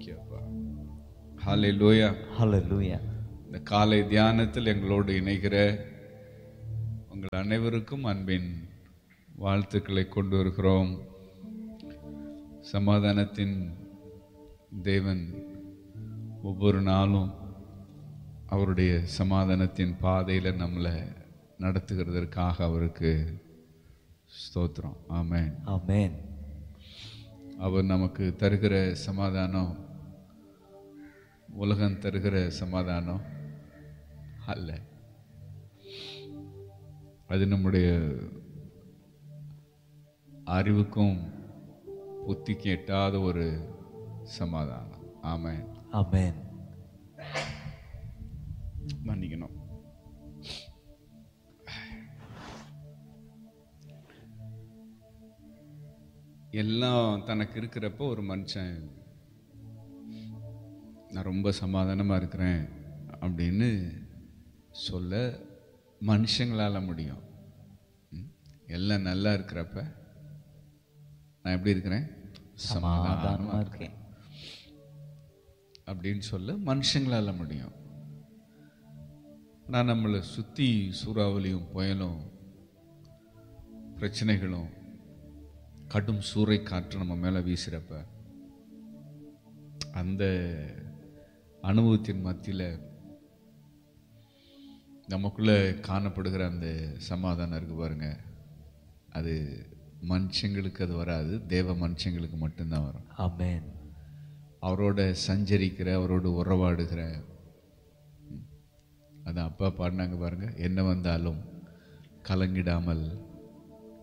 Thank you அப்பா ஹாலே லோயா Hallelujah. இந்த காலை தியானத்தில் எங்களோடு இணைகிற உங்கள் அனைவருக்கும் அன்பின் வாழ்த்துக்களை கொண்டு வருகிறோம் சமாதானத்தின் தேவன் ஒவ்வொரு நாளும் அவருடைய சமாதானத்தின் பாதையில் நம்மளை நடத்துகிறதற்காக அவருக்கு ஸ்தோத்திரம் ஆமென் Amen. அவர் நமக்கு தருகிற சமாதானம் உலகம் தருகிற சமாதானம் அல்ல அது நம்முடைய அறிவுக்கும் புத்திக்கும் எட்டாத ஒரு சமாதானம் ஆமென் Amen. மன்னிக்கணும் எல்லாம் தனக்கு இருக்கிறப்ப ஒரு மனுஷன் நான் ரொம்ப சமாதானமாக இருக்கிறேன் அப்படின்னு சொல்ல மனுஷங்களால முடியும் ம்? எல்லாம் நல்லா இருக்கிறப்ப நான் எப்படி இருக்கிறேன் சமாதானமா இருக்கேன் அப்படின்னு சொல்ல மனுஷங்களால முடியும் நான் நம்மளை சுற்றி சூறாவளியும் புயலும் பிரச்சனைகளும் கடும் சூறை காற்று நம்ம மேலே வீசுகிறப்ப அந்த அனுபவத்தின் மத்தியில் நமக்குள்ளே காணப்படுகிற அந்த சமாதானம் இருக்கு பாருங்க அது மனுஷங்களுக்கு அது வராது தேவ மனுஷங்களுக்கு மட்டும்தான் வரும் Amen. அவரோட சஞ்சரிக்கிற அவரோட உறவாடுகிற ம், அதான் அப்பா பாடினாங்க பாருங்க என்ன வந்தாலும் கலங்கிடாமல்